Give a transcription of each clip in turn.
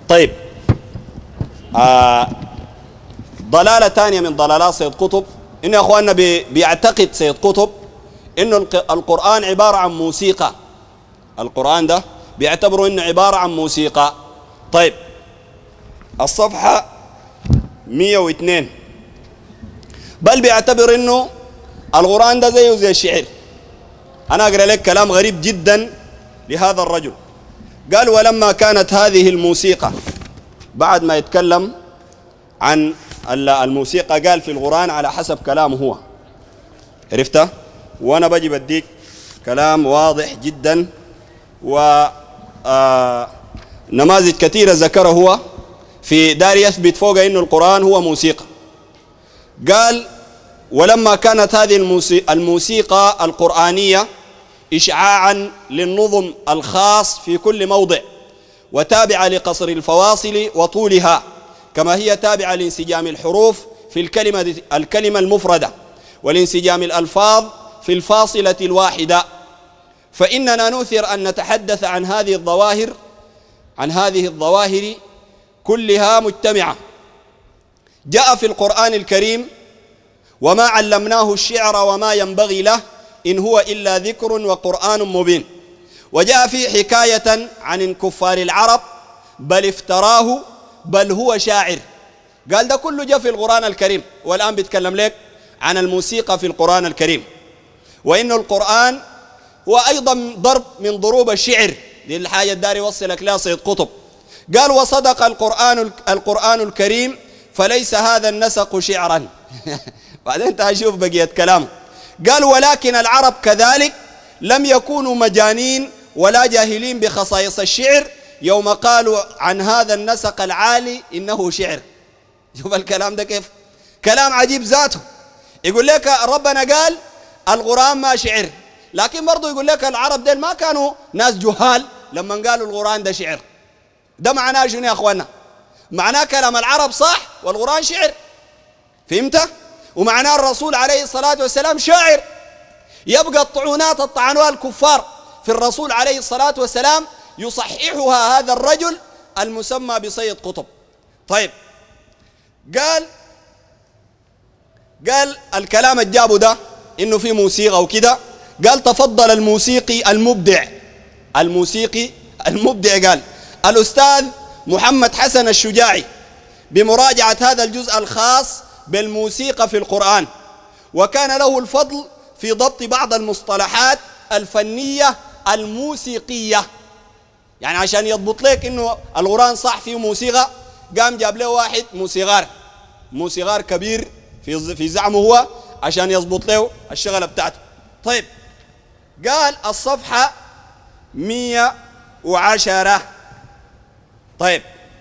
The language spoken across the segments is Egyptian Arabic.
طيب آه ضلالة ثانية من ضلالات سيد قطب إن يا أخواننا بي بيعتقد سيد قطب إنه القرآن عبارة عن موسيقى القرآن ده بيعتبروا إنه عبارة عن موسيقى طيب الصفحة 102 بل بيعتبر إنه القرآن ده زيه زي الشعر أنا أقرأ لك كلام غريب جدا لهذا الرجل قال ولما كانت هذه الموسيقى بعد ما يتكلم عن الموسيقى قال في القرآن على حسب كلامه هو عرفت وأنا بجي بديك كلام واضح جدا و آه نماذج كثيرة ذكره هو في دار يثبت فوق أنه القرآن هو موسيقى قال ولما كانت هذه الموسيقى القرآنية إشعاعا للنظم الخاص في كل موضع وتابعة لقصر الفواصل وطولها كما هي تابعة لانسجام الحروف في الكلمة, الكلمة المفردة والانسجام الألفاظ في الفاصلة الواحدة فإننا نؤثر أن نتحدث عن هذه الظواهر عن هذه الظواهر كلها مجتمعة جاء في القرآن الكريم وما علمناه الشعر وما ينبغي له إن هو إلا ذكر وقرآن مبين وجاء فيه حكاية عن كفار العرب بل افتراه بل هو شاعر قال ده كله جاء في القرآن الكريم والآن بيتكلم لك عن الموسيقى في القرآن الكريم وإن القرآن هو أيضا ضرب من ضروب الشعر دي الحاجة الدار يوصلك لها سيد قطب قال وصدق القرآن القرآن الكريم فليس هذا النسق شعرا بعدين تشوف بقية كلامه قال ولكن العرب كذلك لم يكونوا مجانين ولا جاهلين بخصائص الشعر يوم قالوا عن هذا النسق العالي إنه شعر شوف الكلام ده كيف كلام عجيب ذاته يقول لك ربنا قال القرآن ما شعر لكن برضه يقول لك العرب ديل ما كانوا ناس جهال لما قالوا القرآن ده شعر ده معناه شنو يا أخوانا معناه كلام العرب صح والقرآن شعر فهمت ومعناه الرسول عليه الصلاة والسلام شاعر يبقى الطعونات الطعنوها الكفار في الرسول عليه الصلاة والسلام يصححها هذا الرجل المسمى بسيد قطب طيب قال قال الكلام الجابه ده انه في موسيقى وكده قال تفضل الموسيقي المبدع الموسيقي المبدع قال الأستاذ محمد حسن الشجاعي بمراجعة هذا الجزء الخاص بالموسيقى في القرآن وكان له الفضل في ضبط بعض المصطلحات الفنية الموسيقية يعني عشان يضبط لك انه القرآن صح فيه موسيقى قام جاب له واحد موسيقار موسيقار كبير في في زعمه هو عشان يضبط له الشغلة بتاعته طيب قال الصفحة مية وعشرة طيب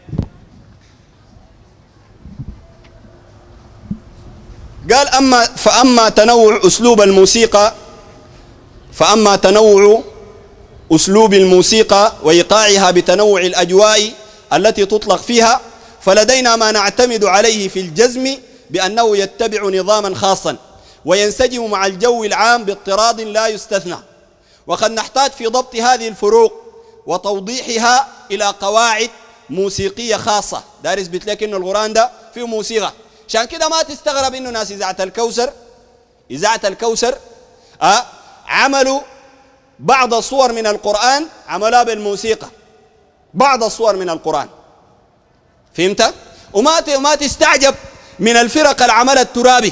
قال أما فأما تنوع أسلوب الموسيقى فأما تنوع أسلوب الموسيقى وإيقاعها بتنوع الأجواء التي تطلق فيها فلدينا ما نعتمد عليه في الجزم بأنه يتبع نظاما خاصا وينسجم مع الجو العام باضطراد لا يستثنى وقد نحتاج في ضبط هذه الفروق وتوضيحها إلى قواعد موسيقية خاصة دار يثبت لك إنه القرآن ده فيه موسيقى عشان كده ما تستغرب إنه ناس إذاعة الكوثر إذاعة الكوثر أه عملوا بعض الصور من القرآن عملوها بالموسيقى بعض الصور من القرآن فهمت؟ وما وما تستعجب من الفرق العمل الترابي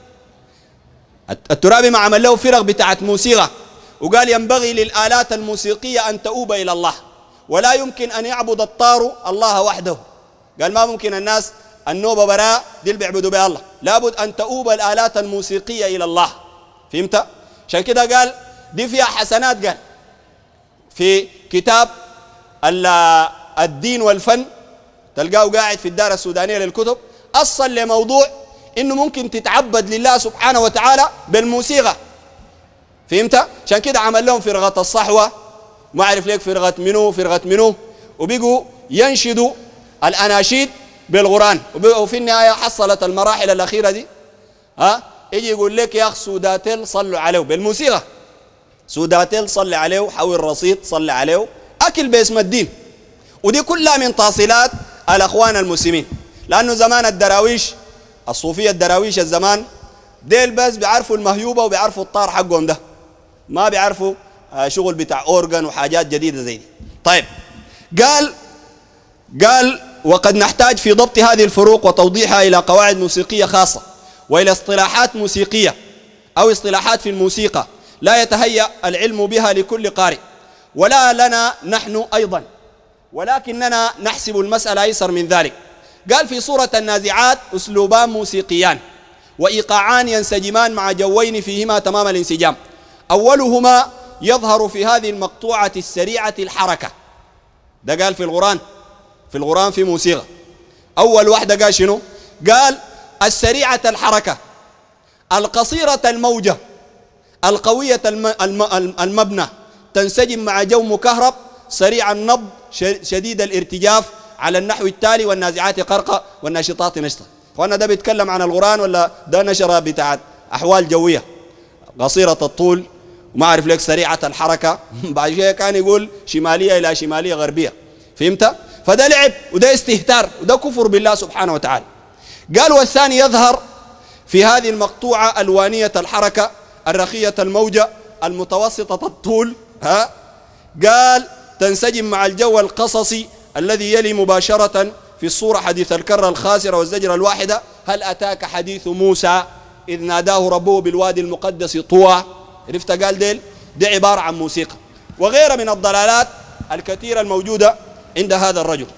الترابي ما عمل له فرق بتاعت موسيقى وقال ينبغي للآلات الموسيقية أن تؤوب إلى الله ولا يمكن أن يعبد الطار الله وحده قال ما ممكن الناس النوبة براء دي اللي بيعبدوا بها الله لابد أن تؤوب الآلات الموسيقية إلى الله فهمت؟ عشان كده قال دي فيها حسنات قال في كتاب الدين والفن تلقاه قاعد في الدار السودانية للكتب أصل لموضوع إنه ممكن تتعبد لله سبحانه وتعالى بالموسيقى فهمت؟ عشان كده عمل لهم فرقة الصحوة ما أعرف ليك فرقة منو فرقة منو وبقوا ينشدوا الأناشيد بالقرآن وفي النهاية حصلت المراحل الأخيرة دي ها يجي يقول لك يا أخ سوداتيل صلوا عليه بالموسيقى سوداتيل صلي عليه حول الرصيد صلي عليه أكل باسم الدين ودي كلها من تاصيلات الأخوان المسلمين لأنه زمان الدراويش الصوفية الدراويش الزمان ديل بس بيعرفوا المهيوبة وبيعرفوا الطار حقهم ده ما بيعرفوا آه، شغل بتاع أورجن وحاجات جديدة زي دي طيب قال قال وقد نحتاج في ضبط هذه الفروق وتوضيحها إلى قواعد موسيقية خاصة وإلى اصطلاحات موسيقية أو اصطلاحات في الموسيقى لا يتهيأ العلم بها لكل قارئ ولا لنا نحن أيضا ولكننا نحسب المسألة أيسر من ذلك قال في سورة النازعات أسلوبان موسيقيان وإيقاعان ينسجمان مع جوين فيهما تمام الانسجام أولهما يظهر في هذه المقطوعة السريعة الحركة ده قال في القرآن في القرآن في موسيقى أول واحدة قال شنو قال السريعة الحركة القصيرة الموجة القوية المبنى تنسجم مع جو مكهرب سريع النبض شديد الارتجاف على النحو التالي والنازعات قرقة والناشطات نشطة وانا ده بيتكلم عن القرآن ولا ده نشرة بتاعت أحوال جوية قصيرة الطول وما أعرف لك سريعة الحركة بعد شيء كان يقول شمالية إلى شمالية غربية فهمت؟ فده لعب وده استهتار وده كفر بالله سبحانه وتعالى قال والثاني يظهر في هذه المقطوعة الوانية الحركة الرخية الموجة المتوسطة الطول ها قال تنسجم مع الجو القصصي الذي يلي مباشرة في الصورة حديث الكرة الخاسرة والزجرة الواحدة هل أتاك حديث موسى إذ ناداه ربه بالوادي المقدس طوى عرفت قال ديل دي عبارة عن موسيقى وغيرها من الضلالات الكثيرة الموجودة عند هذا الرجل